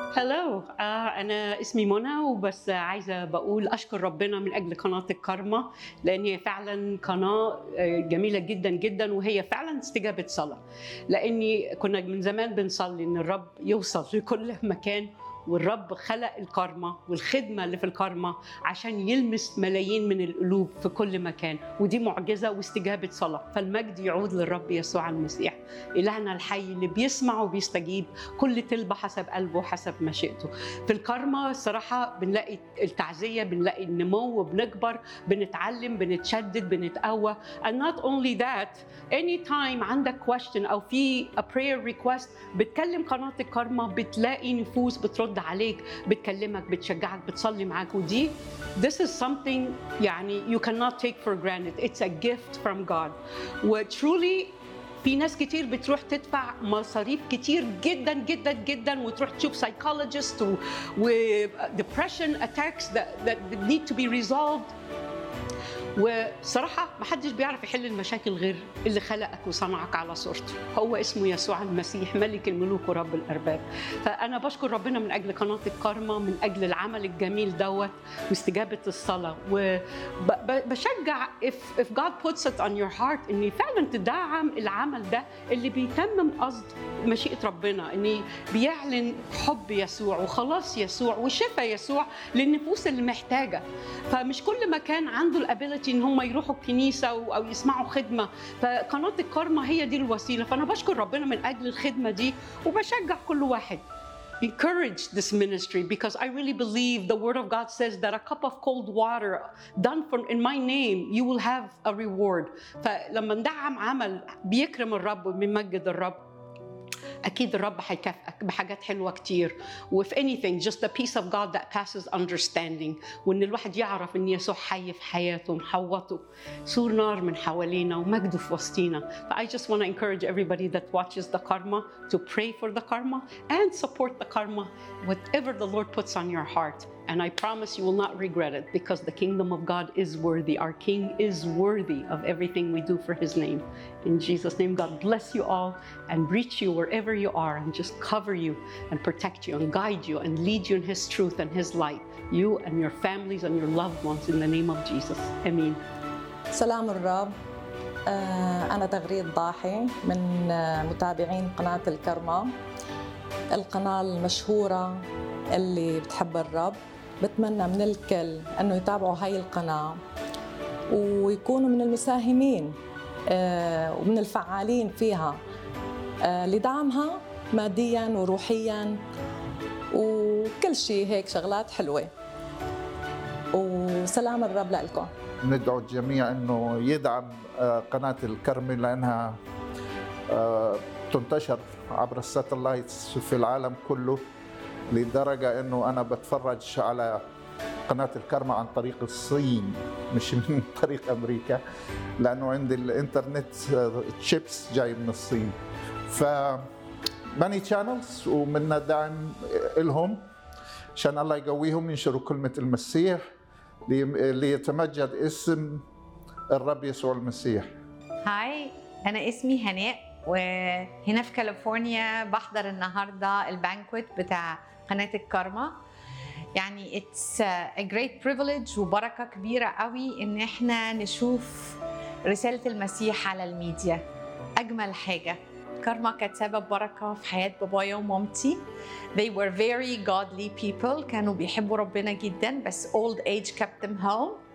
هلو آه انا اسمي منى وبس عايزه بقول اشكر ربنا من اجل قناه الكارما لان هي فعلا قناه آه، جميله جدا جدا وهي فعلا استجابه صلاه لاني كنا من زمان بنصلي ان الرب يوصل لكل مكان والرب خلق الكارما والخدمه اللي في الكارما عشان يلمس ملايين من القلوب في كل مكان ودي معجزه واستجابه صلاه فالمجد يعود للرب يسوع المسيح الهنا الحي اللي بيسمع وبيستجيب كل طلبه حسب قلبه وحسب مشيئته في الكارما الصراحه بنلاقي التعزيه بنلاقي النمو وبنكبر بنتعلم بنتشدد بنتقوى and not only that anytime عندك question او في a prayer request بتكلم قناه الكارما بتلاقي نفوس بترد عليك بتكلمك بتشجعك بتصلي معاك ودي this is something يعني you cannot take for granted it's a gift from God وترولي في ناس كتير بتروح تدفع مصاريف كتير جدا جدا جدا وتروح تشوف سايكولوجيست و, و depression attacks that, that need to be resolved وصراحة ما حدش بيعرف يحل المشاكل غير اللي خلقك وصنعك على صورته هو اسمه يسوع المسيح ملك الملوك ورب الأرباب فأنا بشكر ربنا من أجل قناة الكارما من أجل العمل الجميل دوت واستجابة الصلاة وبشجع if, if God puts it on your heart إن فعلا تدعم العمل ده اللي بيتمم قصد مشيئة ربنا إن بيعلن حب يسوع وخلاص يسوع وشفاء يسوع للنفوس اللي محتاجة فمش كل مكان عنده الابيلتي ان هم يروحوا الكنيسه او أو يسمعوا خدمه فقناه الكارما هي دي الوسيله فانا بشكر ربنا من اجل الخدمه دي وبشجع كل واحد encourage this ministry because I really believe the word of God says that a cup of cold water done for in my name you will have a reward فلما ندعم عمل بيكرم الرب وبيمجد الرب اكيد الرب هيكافئك بحاجات حلوه كتير وفي anything just the peace of God that passes understanding وان الواحد يعرف ان يسوع حي في حياته محوطه سور نار من حوالينا ومجده في وسطينا ف I just want to encourage everybody that watches the karma to pray for the karma and support the karma whatever the Lord puts on your heart and I promise you will not regret it because the kingdom of God is worthy. Our King is worthy of everything we do for his name. In Jesus' name, God bless you all and reach you wherever you are and just cover you and protect you and guide you and lead you in his truth and his light. You and your families and your loved ones in the name of Jesus. Amen. سلام الرب آه، أنا تغريد ضاحي من آه، متابعين قناة الكرمة القناة المشهورة اللي بتحب الرب بتمنى من الكل أنه يتابعوا هاي القناة ويكونوا من المساهمين آه، ومن الفعالين فيها آه، لدعمها ماديا وروحيا وكل شيء هيك شغلات حلوة وسلام الرب لكم ندعو الجميع انه يدعم آه، قناه الكرمي لانها آه، تنتشر عبر الساتلايتس في العالم كله لدرجه انه انا بتفرج على قناه الكرمة عن طريق الصين مش من طريق امريكا لانه عندي الانترنت تشيبس جاي من الصين ف ماني شانلز ومنا دعم لهم عشان الله يقويهم ينشروا كلمه المسيح لي- ليتمجد اسم الرب يسوع المسيح هاي أنا اسمي هناء وهنا في كاليفورنيا بحضر النهاردة البانكوت بتاع قناة الكارما يعني it's a great privilege وبركة كبيرة قوي إن إحنا نشوف رسالة المسيح على الميديا أجمل حاجة كارما كانت سبب بركة في حياة بابايا ومامتي They were very godly people كانوا بيحبوا ربنا جدا بس old age kept them home